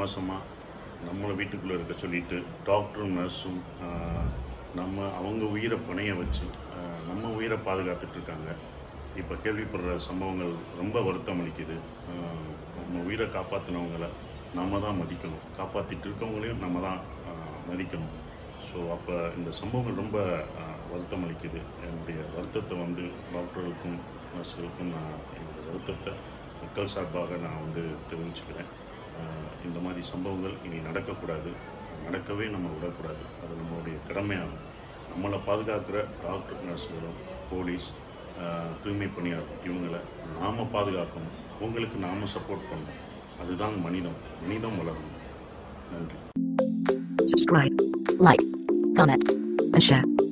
மாதமாக நம்மளை வீட்டுக்குள்ளே இருக்க சொல்லிட்டு டாக்டரும் நர்ஸும் ஆஹ், நம்ம அவங்க உயிரை பணைய வச்சு ஆஹ், நம்ம உயிரை பாதுகாத்துட்டு இருக்காங்க இப்போ கேள்விப்படுற சம்பவங்கள் ரொம்ப வருத்தம் அளிக்குது ஆஹ், நம்ம உயிரை காப்பாற்றினவங்கள நம்ம தான் மதிக்கணும் காப்பாற்றிட்டு இருக்கவங்களையும் நம்ம தான் ஆஹ், மதிக்கணும் ஸோ அப்போ இந்த சம்பவங்கள் ரொம்ப ஆஹ், வருத்தம் அளிக்குது என்னுடைய வருத்தத்தை வந்து டாக்டர்களுக்கும் நர்ஸுகளுக்கும் நான் என்னுடைய வருத்தத்தை மக்கள் சார்பாக நான் வந்து தெரிவிச்சுக்கிறேன் ஆஹ், இந்த மாதிரி சம்பவங்கள் இனி நடக்கக்கூடாது நடக்கவே நம்ம விடக்கூடாது அது நம்மளுடைய கடமையாகும் நம்மளை பாதுகாக்கிற டாக்டர் நர்ஸுகளும் போலீஸ் ஆஹ், தூய்மை பணியாளர் இவங்களை நாம் பாதுகாக்கணும் உங்களுக்கு நாம் சப்போர்ட் பண்ணணும் அதுதான் மனிதம் மனிதம் வளரணும் நன்றி subscribe, like, comment, and share.